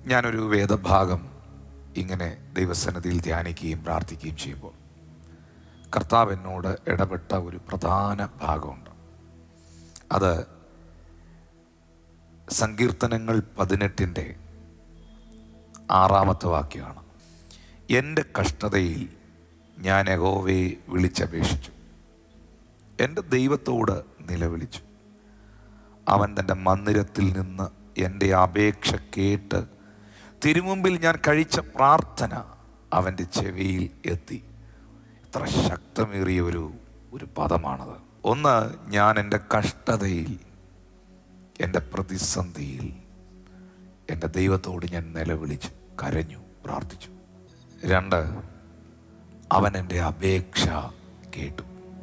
ഞാനൊരു വേദഭാഗം ഇങ്ങനെ ദൈവസന്നിധിയിൽ ധ്യാനിക്കുകയും പ്രാർത്ഥിക്കുകയും ചെയ്യുമ്പോൾ കർത്താവ് എന്നോട് ഇടപെട്ട ഒരു പ്രധാന ഭാഗമുണ്ട് അത് സങ്കീർത്തനങ്ങൾ പതിനെട്ടിൻ്റെ ആറാമത്തെ വാക്യമാണ് എൻ്റെ കഷ്ടതയിൽ ഞാൻ യഹോവയെ വിളിച്ചപേക്ഷിച്ചു എൻ്റെ ദൈവത്തോട് നിലവിളിച്ചു അവൻ തൻ്റെ മന്ദിരത്തിൽ നിന്ന് എൻ്റെ അപേക്ഷ കേട്ട് തിരുമുമ്പിൽ ഞാൻ കഴിച്ച പ്രാർത്ഥന അവൻ്റെ ചെവിയിൽ എത്തി ഇത്ര ശക്തമേറിയ ഒരു ഒരു പദമാണത് ഒന്ന് ഞാൻ എൻ്റെ കഷ്ടതയിൽ എൻ്റെ പ്രതിസന്ധിയിൽ എൻ്റെ ദൈവത്തോട് ഞാൻ നിലവിളിച്ചു കരഞ്ഞു പ്രാർത്ഥിച്ചു രണ്ട് അവൻ എൻ്റെ അപേക്ഷ കേട്ടു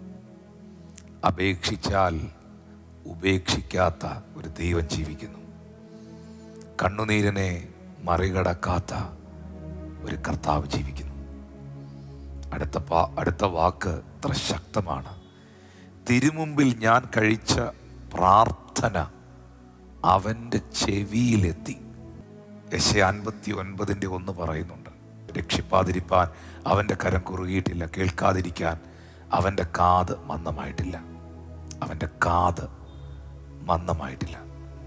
അപേക്ഷിച്ചാൽ ഉപേക്ഷിക്കാത്ത ഒരു ദൈവം ജീവിക്കുന്നു കണ്ണുനീരിനെ മറികടക്കാത്ത ഒരു കർത്താവ് ജീവിക്കുന്നു അടുത്ത പാ അടുത്ത വാക്ക് ഇത്ര ശക്തമാണ് തിരുമുമ്പിൽ ഞാൻ കഴിച്ച പ്രാർത്ഥന അവൻ്റെ ചെവിയിലെത്തി യശ അൻപത്തി ഒൻപതിൻ്റെ ഒന്ന് പറയുന്നുണ്ട് രക്ഷിപ്പാതിരിപ്പാൻ അവൻ്റെ കരം കുറുകിയിട്ടില്ല കേൾക്കാതിരിക്കാൻ അവൻ്റെ കാത് മന്ദമായിട്ടില്ല അവൻ്റെ കാത് മന്ദമായിട്ടില്ല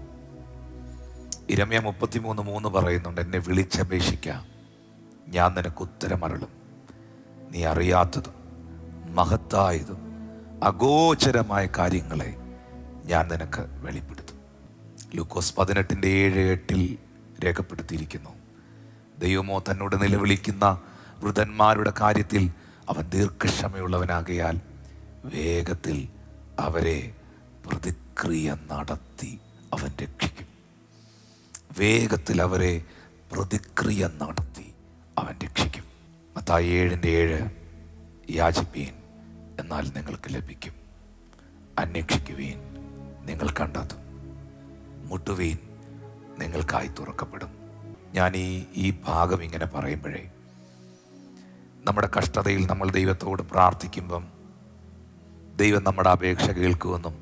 ഇരമ്യ മുപ്പത്തിമൂന്ന് മൂന്ന് പറയുന്നുണ്ട് എന്നെ വിളിച്ചപേക്ഷിക്കാം ഞാൻ നിനക്ക് ഉത്തരമരളും നീ അറിയാത്തതും മഹത്തായതും അഗോചരമായ കാര്യങ്ങളെ ഞാൻ നിനക്ക് വെളിപ്പെടുത്തും ലൂക്കോസ് പതിനെട്ടിൻ്റെ ഏഴ് എട്ടിൽ രേഖപ്പെടുത്തിയിരിക്കുന്നു ദൈവമോ തന്നോട് നിലവിളിക്കുന്ന വൃതന്മാരുടെ കാര്യത്തിൽ അവൻ ദീർഘക്ഷമയുള്ളവനാകയാൽ വേഗത്തിൽ അവരെ പ്രതിക്രിയ നടത്തി അവൻ രക്ഷിക്കും വേഗത്തിൽ അവരെ പ്രതിക്രിയ നടത്തി അവൻ രക്ഷിക്കും മത്തായി ഏഴിൻ്റെ ഏഴ് യാചിപ്പീൻ എന്നാൽ നിങ്ങൾക്ക് ലഭിക്കും അന്വേഷിക്കുവീൻ നിങ്ങൾ കണ്ടെത്തും മുട്ടുവീൻ നിങ്ങൾക്കായി തുറക്കപ്പെടും ഞാൻ ഈ ഈ ഭാഗം ഇങ്ങനെ പറയുമ്പോഴേ നമ്മുടെ കഷ്ടതയിൽ നമ്മൾ ദൈവത്തോട് പ്രാർത്ഥിക്കുമ്പം ദൈവം നമ്മുടെ അപേക്ഷ കേൾക്കുമെന്നും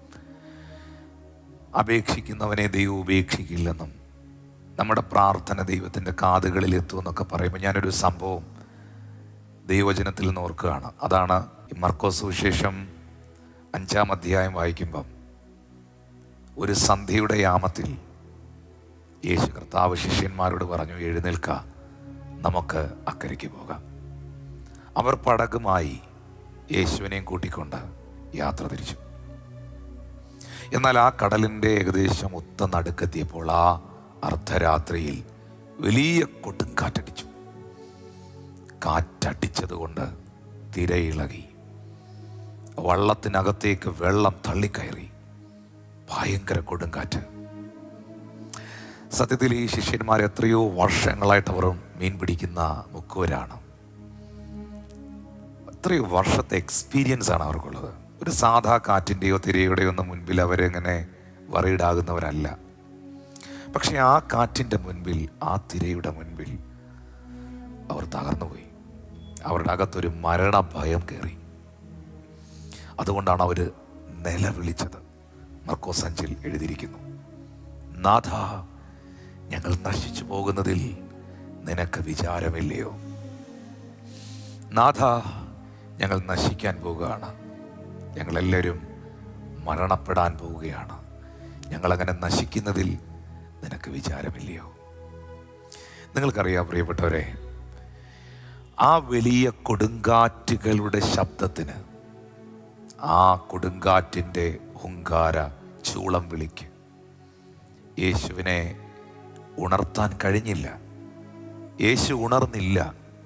അപേക്ഷിക്കുന്നവനെ ദൈവം ഉപേക്ഷിക്കില്ലെന്നും നമ്മുടെ പ്രാർത്ഥന ദൈവത്തിൻ്റെ കാതുകളിൽ എത്തുമെന്നൊക്കെ പറയുമ്പോൾ ഞാനൊരു സംഭവം ദൈവവചനത്തിൽ നിന്ന് ഓർക്കുകയാണ് അതാണ് ഈ മർക്കോസ് സുവിശേഷം അഞ്ചാം അധ്യായം വായിക്കുമ്പം ഒരു സന്ധ്യയുടെ യാമത്തിൽ യേശു കർത്താവ് ശിഷ്യന്മാരോട് പറഞ്ഞു എഴുന്നേൽക്ക നമുക്ക് അക്കരയ്ക്ക് പോകാം അവർ പടകുമായി യേശുവിനെയും കൂട്ടിക്കൊണ്ട് യാത്ര തിരിച്ചു എന്നാൽ ആ കടലിൻ്റെ ഏകദേശം ഒത്ത നടുക്കെത്തിയപ്പോൾ ആ അർദ്ധരാത്രിയിൽ വലിയ കൊടുങ്കാറ്റടിച്ചു കാറ്റടിച്ചതുകൊണ്ട് തിരയിളകി വള്ളത്തിനകത്തേക്ക് വെള്ളം തള്ളിക്കയറി ഭയങ്കര കൊടുങ്കാറ്റ് സത്യത്തിൽ ഈ ശിഷ്യന്മാർ എത്രയോ വർഷങ്ങളായിട്ട് അവർ മീൻ പിടിക്കുന്ന മുക്കുവരാണ് എത്രയോ വർഷത്തെ എക്സ്പീരിയൻസ് ആണ് അവർക്കുള്ളത് ഒരു സാധാ കാറ്റിൻ്റെയോ തിരയുടെയോ ഒന്നും മുൻപിൽ അവരെങ്ങനെ വറീഡാകുന്നവരല്ല പക്ഷെ ആ കാറ്റിൻ്റെ മുൻപിൽ ആ തിരയുടെ മുൻപിൽ അവർ തകർന്നുപോയി അവരുടെ അകത്തൊരു മരണഭയം കയറി അതുകൊണ്ടാണ് അവർ നിലവിളിച്ചത് മർക്കോസ് അഞ്ചിൽ എഴുതിയിരിക്കുന്നു നാഥ ഞങ്ങൾ നശിച്ചു പോകുന്നതിൽ നിനക്ക് വിചാരമില്ലയോ നാഥ ഞങ്ങൾ നശിക്കാൻ പോവുകയാണ് ഞങ്ങളെല്ലാവരും മരണപ്പെടാൻ പോവുകയാണ് ഞങ്ങളങ്ങനെ നശിക്കുന്നതിൽ നിനക്ക് വിചാരമില്ലയോ നിങ്ങൾക്കറിയാം പ്രിയപ്പെട്ടവരെ ആ വലിയ കൊടുങ്കാറ്റുകളുടെ ശബ്ദത്തിന് ആ കൊടുങ്കാറ്റിൻ്റെ ഹുങ്കാര ചൂളം വിളിക്ക് യേശുവിനെ ഉണർത്താൻ കഴിഞ്ഞില്ല യേശു ഉണർന്നില്ല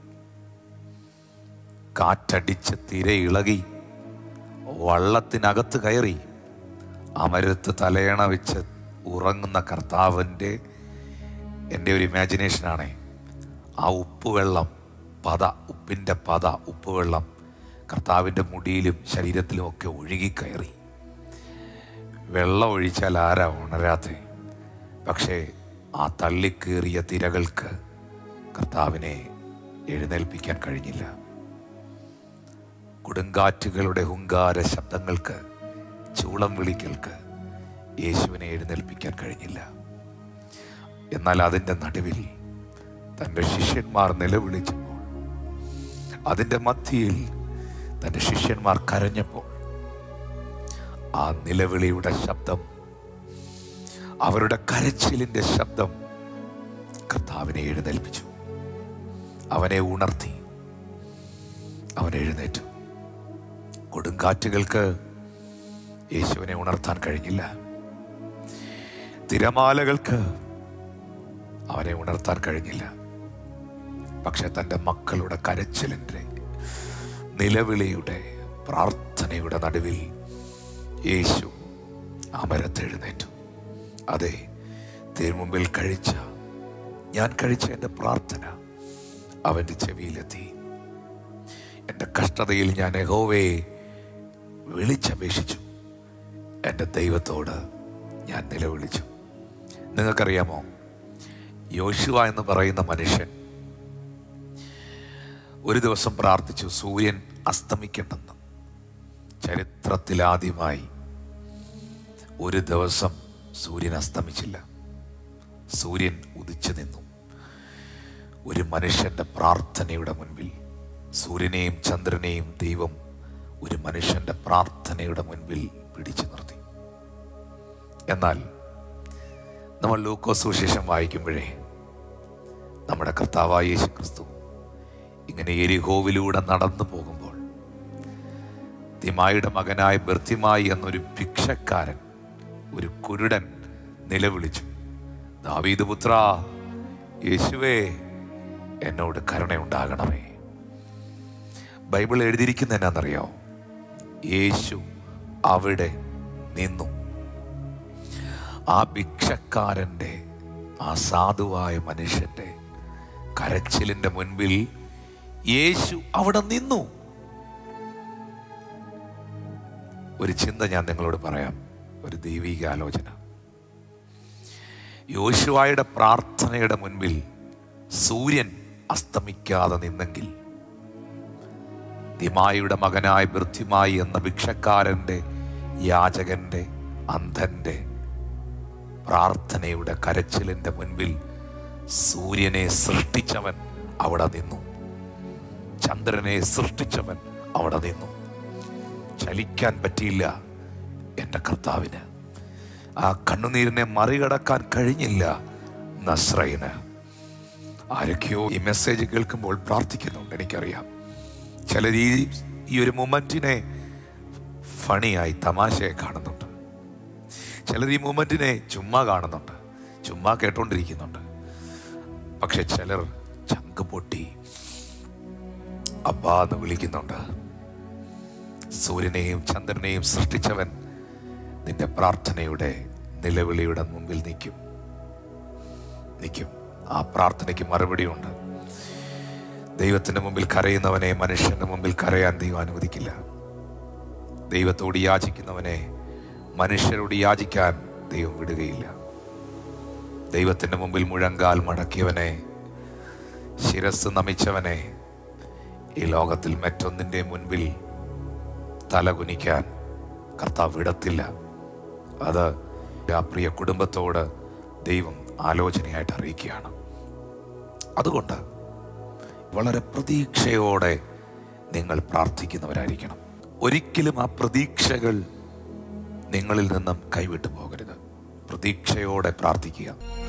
കാറ്റടിച്ച് തിര ഇളകി വള്ളത്തിനകത്ത് കയറി അമരത്ത് തലയണ വെച്ച് ഉറങ്ങുന്ന കർത്താവിൻ്റെ എൻ്റെ ഒരു ഇമാജിനേഷനാണേ ആ ഉപ്പുവെള്ളം പത ഉപ്പിൻ്റെ പത ഉപ്പുവെള്ളം കർത്താവിൻ്റെ മുടിയിലും ശരീരത്തിലും ഒക്കെ ഒഴുകിക്കയറി വെള്ളം ഒഴിച്ചാൽ ആരാ ഉണരാത്തെ പക്ഷേ ആ തള്ളിക്കേറിയ തിരകൾക്ക് കർത്താവിനെ എഴുന്നേൽപ്പിക്കാൻ കഴിഞ്ഞില്ല കൊടുങ്കാറ്റുകളുടെ ഹുങ്കാര ശബ്ദങ്ങൾക്ക് ചൂളം വിളിക്കൽക്ക് യേശുവിനെ എഴുന്നേൽപ്പിക്കാൻ കഴിഞ്ഞില്ല എന്നാൽ അതിൻ്റെ നടുവിൽ തൻ്റെ ശിഷ്യന്മാർ നിലവിളിച്ചപ്പോൾ അതിൻ്റെ മധ്യയിൽ തൻ്റെ ശിഷ്യന്മാർ കരഞ്ഞപ്പോൾ ആ നിലവിളിയുടെ ശബ്ദം അവരുടെ കരച്ചിലിന്റെ ശബ്ദം കർത്താവിനെ എഴുന്നേൽപ്പിച്ചു അവനെ ഉണർത്തി അവൻ എഴുന്നേറ്റു കൊടുങ്കാറ്റുകൾക്ക് യേശുവിനെ ഉണർത്താൻ കഴിഞ്ഞില്ല തിരമാലകൾക്ക് അവനെ ഉണർത്താൻ കഴിഞ്ഞില്ല പക്ഷെ തൻ്റെ മക്കളുടെ കരച്ചിലിൻ്റെ നിലവിളിയുടെ പ്രാർത്ഥനയുടെ നടുവിൽ യേശു അമരത്തെഴുന്നേറ്റു അതെ തിരുമുമ്പിൽ കഴിച്ച ഞാൻ കഴിച്ച എൻ്റെ പ്രാർത്ഥന അവൻ്റെ ചെവിയിലെത്തി എൻ്റെ കഷ്ടതയിൽ ഞാൻ യഹോവയെ വിളിച്ചപേക്ഷിച്ചു എൻ്റെ ദൈവത്തോട് ഞാൻ നിലവിളിച്ചു നിങ്ങൾക്കറിയാമോ യോശുവ എന്ന് പറയുന്ന മനുഷ്യൻ ഒരു ദിവസം പ്രാർത്ഥിച്ചു സൂര്യൻ അസ്തമിക്കണ്ടെന്ന് ചരിത്രത്തിലാദ്യമായി ഒരു ദിവസം സൂര്യൻ അസ്തമിച്ചില്ല സൂര്യൻ ഉദിച്ചു നിന്നു ഒരു മനുഷ്യന്റെ പ്രാർത്ഥനയുടെ മുൻപിൽ സൂര്യനെയും ചന്ദ്രനെയും ദൈവം ഒരു മനുഷ്യന്റെ പ്രാർത്ഥനയുടെ മുൻപിൽ പിടിച്ചു നിർത്തി എന്നാൽ നമ്മൾ ലൂക്കോ സുവിശേഷം വായിക്കുമ്പോഴേ നമ്മുടെ കർത്താവായ യേശു ക്രിസ്തു ഇങ്ങനെ എരിഹോവിലൂടെ നടന്നു പോകുമ്പോൾ തിമായിയുടെ മകനായ ബർത്തിമായി എന്നൊരു ഭിക്ഷക്കാരൻ ഒരു കുരുടൻ നിലവിളിച്ചു ദാവീദ് പുത്ര യേശുവേ എന്നോട് കരുണയുണ്ടാകണമേ ബൈബിൾ എഴുതിയിരിക്കുന്ന എന്നാന്നറിയോ യേശു അവിടെ നിന്നു ആ ഭിക്ഷക്കാരൻ്റെ ആ സാധുവായ മനുഷ്യന്റെ കരച്ചിലിന്റെ മുൻപിൽ യേശു അവിടെ നിന്നു ഒരു ചിന്ത ഞാൻ നിങ്ങളോട് പറയാം ഒരു ദൈവിക ആലോചന യോശുവായുടെ പ്രാർത്ഥനയുടെ മുൻപിൽ സൂര്യൻ അസ്തമിക്കാതെ നിന്നെങ്കിൽ ദിമായിയുടെ മകനായ ബൃദ്ധിമായി എന്ന ഭിക്ഷക്കാരന്റെ യാചകന്റെ അന്ധന്റെ പ്രാർത്ഥനയുടെ കരച്ചിലിന്റെ മുൻപിൽ സൂര്യനെ സൃഷ്ടിച്ചവൻ അവിടെ നിന്നു ചന്ദ്രനെ സൃഷ്ടിച്ചവൻ അവിടെ നിന്നു ചലിക്കാൻ പറ്റിയില്ല എൻ്റെ കർത്താവിന് ആ കണ്ണുനീരിനെ മറികടക്കാൻ കഴിഞ്ഞില്ല നസ്രയിന് ആരൊക്കെയോ ഈ മെസ്സേജ് കേൾക്കുമ്പോൾ പ്രാർത്ഥിക്കുന്നുണ്ട് എനിക്കറിയാം ചിലർ ഈ ഈ ഒരു മൊമെന്റിനെ ഫണിയായി തമാശയെ കാണുന്നുണ്ട് ചിലർ ഈ മൊമെന്റിനെ ചുമ്മാ കാണുന്നുണ്ട് ചുമ്മാ കേട്ടോണ്ടിരിക്കുന്നുണ്ട് പക്ഷെ ചിലർ ചങ്ക് പൊട്ടി അബ്ബാ എന്ന് വിളിക്കുന്നുണ്ട് സൂര്യനെയും ചന്ദ്രനെയും സൃഷ്ടിച്ചവൻ നിന്റെ പ്രാർത്ഥനയുടെ നിലവിളിയുടെ മുമ്പിൽ നിൽക്കും നിൽക്കും ആ പ്രാർത്ഥനയ്ക്ക് മറുപടിയുണ്ട് ദൈവത്തിന്റെ മുമ്പിൽ കരയുന്നവനെ മനുഷ്യന്റെ മുമ്പിൽ കരയാൻ ദൈവം അനുവദിക്കില്ല ദൈവത്തോട് യാചിക്കുന്നവനെ മനുഷ്യരോട് യാചിക്കാൻ ദൈവം വിടുകയില്ല ദൈവത്തിന്റെ മുമ്പിൽ മുഴങ്കാൽ മടക്കിയവനെ ശിരസ് നമിച്ചവനെ ഈ ലോകത്തിൽ മറ്റൊന്നിന്റെ മുൻപിൽ തലകുനിക്കാൻ കർത്താവ് വിടത്തില്ല അത് ആ പ്രിയ കുടുംബത്തോട് ദൈവം ആലോചനയായിട്ട് അറിയിക്കുകയാണ് അതുകൊണ്ട് വളരെ പ്രതീക്ഷയോടെ നിങ്ങൾ പ്രാർത്ഥിക്കുന്നവരായിരിക്കണം ഒരിക്കലും ആ പ്രതീക്ഷകൾ നിങ്ങളിൽ നിന്നും കൈവിട്ടു പോകരുത് പ്രതീക്ഷയോടെ പ്രാർത്ഥിക്കുക